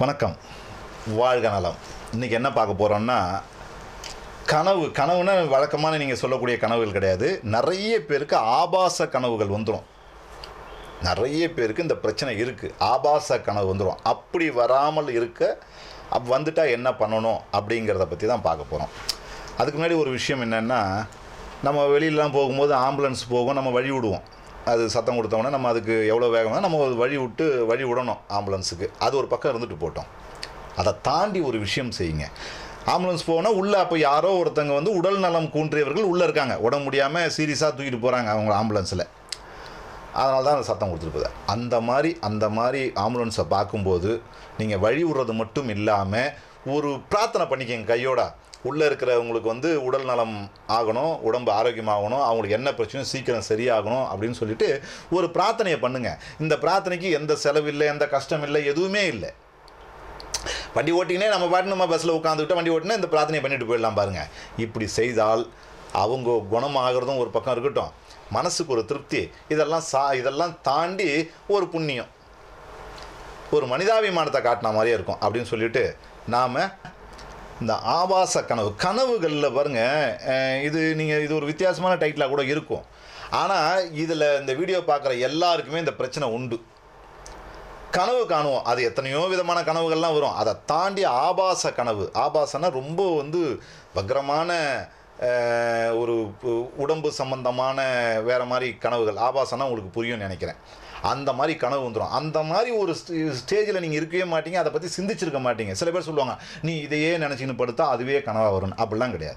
வணக்கம் வாழ்க நலம் இன்றைக்கி என்ன பார்க்க போகிறோம்னா கனவு கனவுனா வழக்கமான நீங்கள் சொல்லக்கூடிய கனவுகள் கிடையாது நிறைய பேருக்கு ஆபாச கனவுகள் வந்துடும் நிறைய பேருக்கு இந்த பிரச்சனை இருக்குது ஆபாச கனவு வந்துடும் அப்படி வராமல் இருக்க அப் வந்துட்டா என்ன பண்ணணும் அப்படிங்கிறத பற்றி தான் பார்க்க போகிறோம் அதுக்கு முன்னாடி ஒரு விஷயம் என்னென்னா நம்ம வெளியிலலாம் போகும்போது ஆம்புலன்ஸ் போகும் நம்ம வழி விடுவோம் அது சத்தம் கொடுத்தோன்னே நம்ம அதுக்கு எவ்வளோ வேகமாக நம்ம ஒரு வழி விட்டு வழி விடணும் ஆம்புலன்ஸுக்கு அது ஒரு பக்கம் இருந்துட்டு போட்டோம் அதை தாண்டி ஒரு விஷயம் செய்யுங்க ஆம்புலன்ஸ் போனால் உள்ளே அப்போ யாரோ ஒருத்தங்க வந்து உடல் நலம் கூன்றியவர்கள் உள்ளே இருக்காங்க உடம்பு முடியாமல் சீரியஸாக தூக்கிட்டு போகிறாங்க அவங்க ஆம்புலன்ஸில் அதனால தான் அந்த சத்தம் கொடுத்துருக்குது அந்த மாதிரி அந்த மாதிரி ஆம்புலன்ஸை பார்க்கும்போது நீங்கள் வழி விடுறது மட்டும் இல்லாமல் ஒரு பிரார்த்தனை பண்ணிக்கங்க கையோட உள்ளே இருக்கிறவங்களுக்கு வந்து உடல் நலம் ஆகணும் உடம்பு ஆரோக்கியமாகணும் அவங்களுக்கு என்ன பிரச்சனையும் சீக்கிரம் சரியாகணும் அப்படின்னு சொல்லிட்டு ஒரு பிரார்த்தனையை பண்ணுங்கள் இந்த பிரார்த்தனைக்கு எந்த செலவு எந்த கஷ்டம் இல்லை எதுவுமே இல்லை வண்டி ஓட்டினே நம்ம பாட்டு நம்ம பஸ்ஸில் உட்காந்துக்கிட்டு வண்டி ஓட்டினா இந்த பிரார்த்தனையை பண்ணிட்டு போயிடலாம் பாருங்கள் இப்படி செய்தால் அவங்க குணமாகிறதும் ஒரு பக்கம் இருக்கட்டும் மனசுக்கு ஒரு திருப்தி இதெல்லாம் சா இதெல்லாம் தாண்டி ஒரு புண்ணியம் ஒரு மனிதாபிமானத்தை காட்டின மாதிரியே இருக்கும் அப்படின்னு சொல்லிட்டு நாம் இந்த ஆபாச கனவு கனவுகளில் பாருங்கள் இது நீங்கள் இது ஒரு வித்தியாசமான டைட்டிலாக கூட இருக்கும் ஆனால் இதில் இந்த வீடியோ பார்க்குற எல்லாருக்குமே இந்த பிரச்சனை உண்டு கனவு காணுவோம் அது எத்தனையோ விதமான கனவுகள்லாம் வரும் அதை தாண்டி ஆபாச கனவு ஆபாசனா ரொம்ப வந்து வக்ரமான அஹ், ஒரு உ- உடம்பு சம்பந்தமான வேறு மாதிரி கனவுகள் ஆபாசனா உங்களுக்கு புரியும்னு நினைக்கிறேன் அந்த மாதிரி கனவு வந்துடும் அந்த மாதிரி ஒரு ஸ்டேஜில் நீங்கள் இருக்கவே மாட்டீங்க அதை பற்றி சிந்திச்சிருக்க மாட்டீங்க சில பேர் சொல்லுவாங்க நீ இதையே நினச்சின்னு படுத்தா அதுவே கனவாக வரும் அப்படிலாம் கிடையாது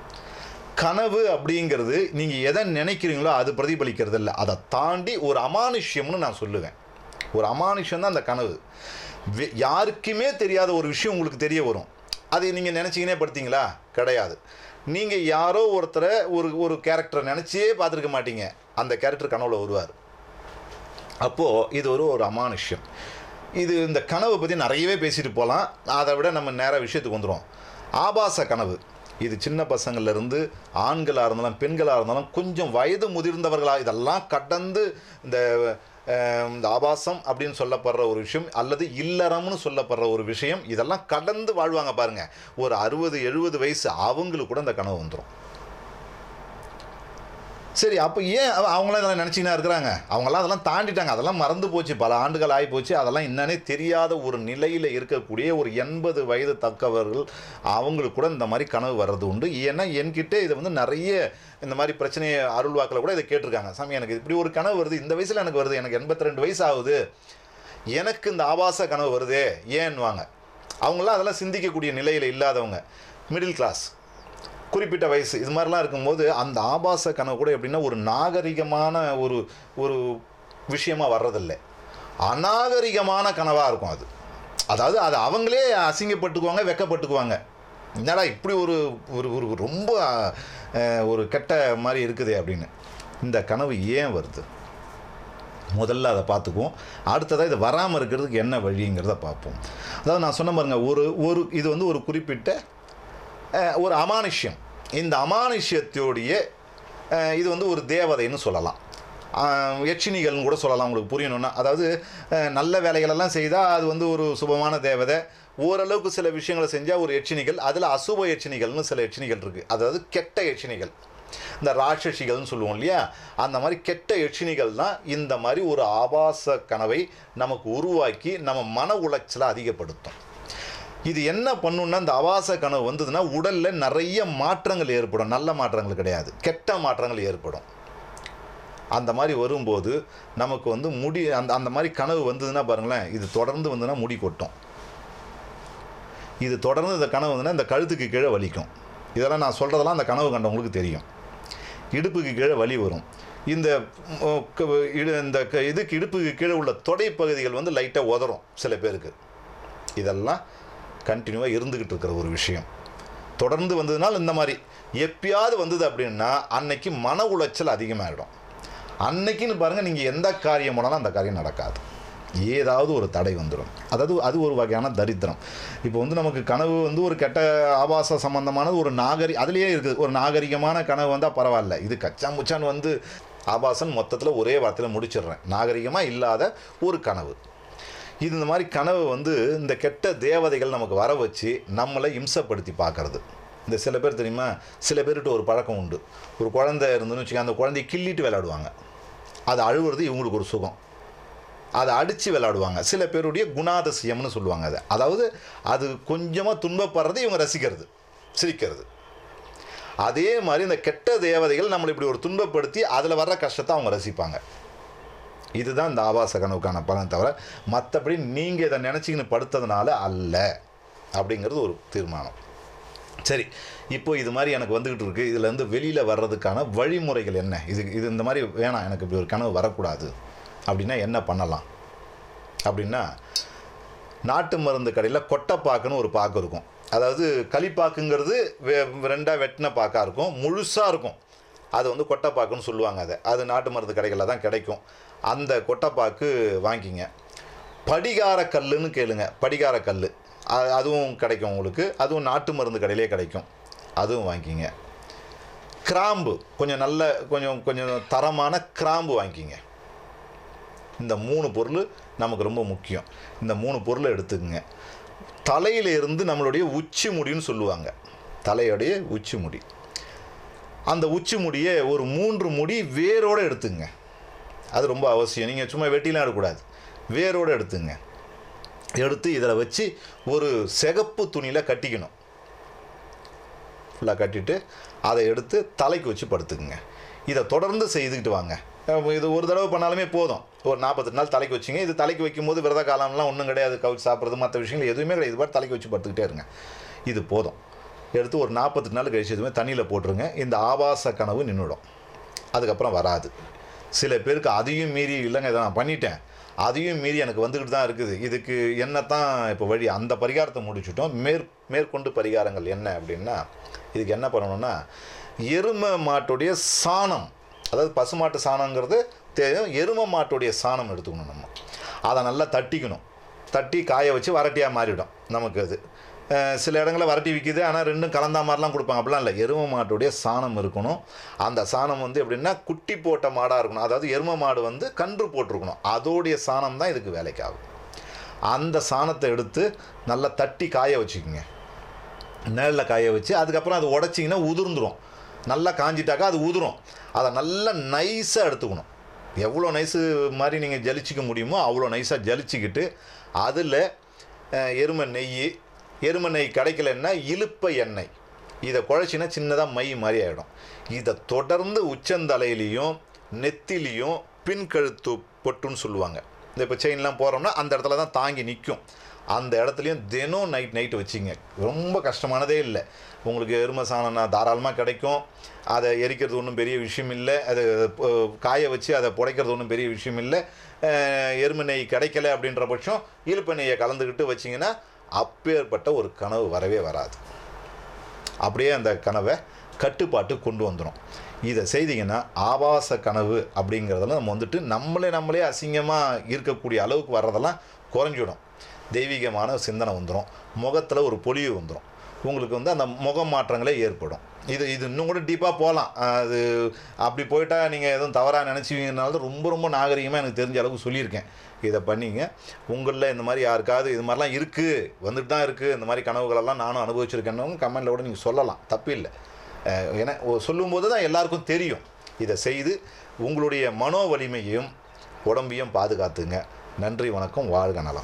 கனவு அப்படிங்கிறது நீங்கள் எதை நினைக்கிறீங்களோ அது பிரதிபலிக்கிறது இல்லை அதை தாண்டி ஒரு அமானுஷ்யம்னு நான் சொல்லுவேன் ஒரு அமானுஷ்யம் தான் அந்த கனவு வே- யாருக்குமே தெரியாத ஒரு விஷயம் உங்களுக்கு தெரிய வரும் அதை நீங்கள் நினச்சிக்கினே படுத்தீங்களா கிடையாது நீங்கள் யாரோ ஒருத்தரை ஒரு ஒரு கேரக்டரை நினச்சே பார்த்துருக்க மாட்டீங்க அந்த கேரக்டர் கனவுல வருவார் அப்போது இது ஒரு ஒரு அமானுஷ்யம் இது இந்த கனவை பற்றி நிறையவே பேசிட்டு போகலாம் அதை விட நம்ம நேராக விஷயத்துக்கு வந்துடும் ஆபாச கனவு இது சின்ன பசங்கள்லேருந்து ஆண்களாக இருந்தாலும் பெண்களாக இருந்தாலும் கொஞ்சம் வயது முதிர்ந்தவர்களாக இதெல்லாம் கடந்து இந்த அஹ், இந்த ஆபாசம் அப்படின்னு சொல்லப்படுற ஒரு விஷயம் அல்லது இல்லறம்னு சொல்லப்படுற ஒரு விஷயம் இதெல்லாம் கடந்து வாழ்வாங்க பாருங்க ஒரு அறுபது எழுபது வயசு அவங்களுக்கு கூட இந்த கனவு வந்துடும் சரி அப்போ ஏன் அவ- அவங்களாம் இதெல்லாம் நினச்சிக்கினா இருக்கிறாங்க அவங்களாம் அதெல்லாம் தாண்டிட்டாங்க அதெல்லாம் மறந்து போச்சு பல ஆண்டுகள் ஆகி போச்சு அதெல்லாம் என்னன்னே தெரியாத ஒரு நிலையில் இருக்கக்கூடிய ஒரு எண்பது வயது தக்கவர்கள் அவங்களுக்கு கூட இந்த மாதிரி கனவு வர்றது உண்டு ஏன்னா என்கிட்ட இதை வந்து நிறைய இந்த மாதிரி பிரச்சனையை அருள்வாக்கில் கூட இதை கேட்டிருக்காங்க சாமி எனக்கு இப்படி ஒரு கனவு வருது இந்த வயசில் எனக்கு வருது எனக்கு எண்பத்தி ரெண்டு வயசு ஆகுது எனக்கு இந்த ஆபாச கனவு வருதே ஏன்னுவாங்க அவங்களாம் அதெல்லாம் சிந்திக்கக்கூடிய நிலையில் இல்லாதவங்க மிடில் கிளாஸ் குறிப்பிட்ட வயசு இது மாதிரிலாம் இருக்கும்போது அந்த ஆபாச கனவு கூட எப்படின்னா ஒரு நாகரிகமான ஒரு ஒரு விஷயமா வர்றதில்லை அநாகரிகமான கனவாக இருக்கும் அது அதாவது அது அவங்களே அசிங்கப்பட்டுக்குவாங்க வெக்கப்பட்டுக்குவாங்க என்னடா இப்படி ஒரு ஒரு ஒரு ரொம்ப அஹ், ஒரு கெட்ட மாதிரி இருக்குதே அப்படின்னு இந்த கனவு ஏன் வருது முதல்ல அதை பார்த்துக்குவோம் அடுத்ததாக இது வராமல் இருக்கிறதுக்கு என்ன வழிங்கிறத பார்ப்போம் அதாவது நான் சொன்ன பாருங்க ஒரு ஒரு இது வந்து ஒரு குறிப்பிட்ட அஹ், ஒரு அமானுஷ்யம் இந்த அமானுஷ்யத்தோடைய அஹ், இது வந்து ஒரு தேவதைன்னு சொல்லலாம் அஹ், யட்சினிகள்னு கூட சொல்லலாம் உங்களுக்கு புரியணும்னா அதாவது அஹ், நல்ல வேலைகளெல்லாம் செய்தால் அது வந்து ஒரு சுபமான தேவதை ஓரளவுக்கு சில விஷயங்களை செஞ்சால் ஒரு யட்சினிகள் அதில் அசுப யட்சினிகள்னு சில யட்சினிகள் இருக்குது அதாவது கெட்ட யட்சினிகள் இந்த ராட்சசிகள்னு சொல்லுவோம் இல்லையா அந்த மாதிரி கெட்ட யட்சினிகள் தான் இந்த மாதிரி ஒரு ஆபாச கனவை நமக்கு உருவாக்கி நம்ம மன உளைச்சலை அதிகப்படுத்தும் இது என்ன பண்ணுன்னா இந்த ஆபாச கனவு வந்ததுன்னா உடலில் நிறைய மாற்றங்கள் ஏற்படும் நல்ல மாற்றங்கள் கிடையாது கெட்ட மாற்றங்கள் ஏற்படும் அந்த மாதிரி வரும்போது நமக்கு வந்து முடி அந்த அந்த மாதிரி கனவு வந்ததுன்னா பாருங்களேன் இது தொடர்ந்து வந்ததுன்னா முடி கொட்டும் இது தொடர்ந்து இந்த கனவு வந்துன்னா இந்த கழுத்துக்கு கீழே வலிக்கும் இதெல்லாம் நான் சொல்கிறதெல்லாம் அந்த கனவு கண்டவங்களுக்கு தெரியும் இடுப்புக்கு கீழே வலி வரும் இந்த ம், க- இடு இந்த க- இதுக்கு இடுப்புக்கு கீழே உள்ள தொடை பகுதிகள் வந்து லைட்டாக உதறும் சில பேருக்கு இதெல்லாம் கண்டினியூவாக இருந்துக்கிட்டு இருக்கிற ஒரு விஷயம் தொடர்ந்து வந்ததுனால இந்த மாதிரி எப்பயாவது வந்தது அப்படின்னா அன்னைக்கு மன உளைச்சல் அதிகமாகிடும் அன்னைக்குன்னு பாருங்கள் நீங்கள் எந்த காரியம் போனாலும் அந்த காரியம் நடக்காது ஏதாவது ஒரு தடை வந்துடும் அதாவது அது ஒரு வகையான தரித்திரம் இப்போ வந்து நமக்கு கனவு வந்து ஒரு கெட்ட ஆபாச சம்பந்தமானது ஒரு நாகரி அதுலேயே இருக்குது ஒரு நாகரிகமான கனவு வந்தால் பரவாயில்ல இது கச்சா முச்சான்னு வந்து ஆபாசன் மொத்தத்தில் ஒரே வார்த்தையில் முடிச்சிடுறேன் நாகரிகமாக இல்லாத ஒரு கனவு இது இந்த மாதிரி கனவு வந்து இந்த கெட்ட தேவதைகள் நமக்கு வர வச்சு நம்மளை இம்சப்படுத்தி பார்க்கறது இந்த சில பேர் தெரியுமா சில பேர்கிட்ட ஒரு பழக்கம் உண்டு ஒரு குழந்தை இருந்துன்னு வச்சுக்க அந்த குழந்தைய கிள்ளிட்டு விளையாடுவாங்க அது அழுவுறது இவங்களுக்கு ஒரு சுகம் அதை அடித்து விளையாடுவாங்க சில பேருடைய குணாதிசயம்னு சொல்லுவாங்க அதை அதாவது அது கொஞ்சமாக துன்பப்படுறது இவங்க ரசிக்கிறது சிரிக்கிறது அதே மாதிரி இந்த கெட்ட தேவதைகள் நம்மளை இப்படி ஒரு துன்பப்படுத்தி அதில் வர்ற கஷ்டத்தை அவங்க ரசிப்பாங்க இதுதான் இந்த ஆபாச கனவுக்கான பலன் தவிர மற்றபடி நீங்கள் இதை நினச்சிக்கின்னு படுத்ததுனால அல்ல அப்படிங்கிறது ஒரு தீர்மானம் சரி இப்போ இது மாதிரி எனக்கு வந்துக்கிட்டு இருக்கு இதுலேருந்து வெளியில் வர்றதுக்கான வழிமுறைகள் என்ன இது இது இந்த மாதிரி வேணாம் எனக்கு இப்படி ஒரு கனவு வரக்கூடாது அப்படின்னா என்ன பண்ணலாம் அப்படின்னா நாட்டு மருந்து கடையில் கொட்டைப்பாக்குன்னு ஒரு பாக்கு இருக்கும் அதாவது களிப்பாக்குங்கிறது வெ ரெண்டாக வெட்டின பாக்காக இருக்கும் முழுசாக இருக்கும் அது வந்து கொட்டைப்பாக்குன்னு சொல்லுவாங்க அதை அது நாட்டு மருந்து கடைகளில் தான் கிடைக்கும் அந்த கொட்டைப்பாக்கு வாங்கிக்கிங்க படிகார கல்லுன்னு கேளுங்க படிகார கல் அ- அதுவும் கிடைக்கும் உங்களுக்கு அதுவும் நாட்டு மருந்து கடையிலே கிடைக்கும் அதுவும் வாங்கிக்கிங்க கிராம்பு கொஞ்சம் நல்ல கொஞ்சம் கொஞ்சம் தரமான கிராம்பு வாங்கிக்கிங்க இந்த மூணு பொருள் நமக்கு ரொம்ப முக்கியம் இந்த மூணு பொருளை எடுத்துக்கங்க தலையில இருந்து நம்மளுடைய உச்சி முடின்னு சொல்லுவாங்க தலையோடைய உச்சி முடி அந்த உச்சி முடியை ஒரு மூன்று முடி வேரோடு எடுத்துங்க அது ரொம்ப அவசியம் நீங்கள் சும்மா வெட்டிலாம் எடுக்கக்கூடாது வேரோடு எடுத்துங்க எடுத்து இதில் வச்சு ஒரு சிகப்பு துணியில் கட்டிக்கணும் ஃபுல்லாக கட்டிட்டு அதை எடுத்து தலைக்கு வச்சு படுத்துக்குங்க இதை தொடர்ந்து செய்துக்கிட்டு வாங்க அஹ் இது ஒரு தடவை பண்ணாலுமே போதும் ஒரு நாற்பத்தெட்டு நாள் தலைக்கு வச்சிங்க இது தலைக்கு வைக்கும்போது விரத காலம்லாம் ஒன்றும் கிடையாது கவுச்சு சாப்பிட்றது மற்ற விஷயங்கள் எதுவுமே கிடையாது இது பாட்டு தலைக்கு வச்சு படுத்துக்கிட்டே இருங்க இது போதும் எடுத்து ஒரு நாற்பத்தெட்டு நாள் கழிச்சு எதுவுமே தண்ணியில் போட்டுருங்க இந்த ஆபாச கனவு நின்றுடும் அதுக்கப்புறம் வராது சில பேருக்கு அதையும் மீறி இல்லைங்க இதை நான் பண்ணிட்டேன் அதையும் மீறி எனக்கு வந்துக்கிட்டு தான் இருக்குது இதுக்கு என்னத்தான் இப்போ வழி அந்த பரிகாரத்தை முடிச்சுட்டோம் மேற் மேற்கொண்டு பரிகாரங்கள் என்ன அப்படின்னா இதுக்கு என்ன பண்ணணும்னா எருமை மாட்டுடைய சாணம் அதாவது பசுமாட்டு சாணங்கிறது தெரியும் எருமை மாட்டுடைய சாணம் எடுத்துக்கணும் நம்ம அதை நல்லா தட்டிக்கணும் தட்டி காய வச்சு வரட்டியாக மாறிடும் நமக்கு அது அஹ் சில இடங்களில் வரட்டி விற்கிது ஆனால் ரெண்டும் கலந்தா மாதிரிலாம் கொடுப்பாங்க அப்படிலாம் இல்லை எருமை மாட்டுடைய சாணம் இருக்கணும் அந்த சாணம் வந்து எப்படின்னா குட்டி போட்ட மாடாக இருக்கணும் அதாவது எருமை மாடு வந்து கன்று போட்டிருக்கணும் அதோடைய சாணம் தான் இதுக்கு வேலைக்கு ஆகும் அந்த சாணத்தை எடுத்து நல்லா தட்டி காய வச்சுக்கோங்க நிழலில் காய வச்சு அதுக்கப்புறம் அது உடச்சிங்கன்னா உதிர்ந்துடும் நல்லா காஞ்சிட்டாக்கா அது உதிரும் அதை நல்லா நைஸாக எடுத்துக்கணும் எவ்வளோ நைஸு மாதிரி நீங்கள் ஜலிச்சிக்க முடியுமோ அவ்வளோ நைஸாக ஜலிச்சிக்கிட்டு அதில் எருமை நெய் எருமை நெய் கிடைக்கலன்னா இலுப்பை எண்ணெய் இதை குழச்சினா சின்னதாக மை மாதிரி ஆகிடும் இதை தொடர்ந்து உச்சந்தலையிலையும் நெத்திலையும் பின்கழுத்து பொட்டுன்னு சொல்லுவாங்க இந்த இப்போ செயின்லாம் போகிறோம்னா அந்த இடத்துல தான் தாங்கி நிற்கும் அந்த இடத்துலையும் தினம் நைட் நைட்டு வச்சிங்க ரொம்ப கஷ்டமானதே இல்லை உங்களுக்கு எருமை சாணம்னா தாராளமாக கிடைக்கும் அதை எரிக்கிறது ஒன்றும் பெரிய விஷயம் இல்லை அது அஹ், காய வச்சு அதை புடைக்கிறது ஒன்றும் பெரிய விஷயம் இல்லை அஹ், எருமை நெய் கிடைக்கல அப்படின்ற பட்சம் இழுப்பு நெய்யை கலந்துக்கிட்டு வச்சிங்கன்னா அப்பேற்பட்ட ஒரு கனவு வரவே வராது அப்படியே அந்த கனவை கட்டுப்பாட்டு கொண்டு வந்துடும் இதை செய்தீங்கன்னா ஆபாச கனவு அப்படிங்கிறதுல நம்ம வந்துட்டு நம்மளே நம்மளே அசிங்கமாக இருக்கக்கூடிய அளவுக்கு வர்றதெல்லாம் குறைஞ்சிடும் தெய்வீகமான சிந்தனை வந்துடும் முகத்தில் ஒரு பொலிவு வந்துடும் உங்களுக்கு வந்து அந்த முக மாற்றங்களே ஏற்படும் இது இது இன்னும் கூட டீப்பாக போகலாம் அது அப்படி போயிட்டா நீங்கள் எதுவும் தவறாக நினச்சிவீங்கனால ரொம்ப ரொம்ப நாகரிகமாக எனக்கு தெரிஞ்ச அளவுக்கு சொல்லியிருக்கேன் இதை பண்ணிங்க உங்களில் இந்த மாதிரி யாருக்காவது இது மாதிரிலாம் இருக்குது வந்துட்டு தான் இருக்குது இந்த மாதிரி கனவுகளெல்லாம் நானும் அனுபவிச்சிருக்கேன்னு கமெண்டில் கூட நீங்கள் சொல்லலாம் தப்பு இல்லை அஹ் ஏன்னா ஒ- சொல்லும்போது தான் எல்லாருக்கும் தெரியும் இதை செய்து உங்களுடைய மனோ வலிமையையும் உடம்பையும் பாதுகாத்துங்க நன்றி வணக்கம் வாழ்க நலம்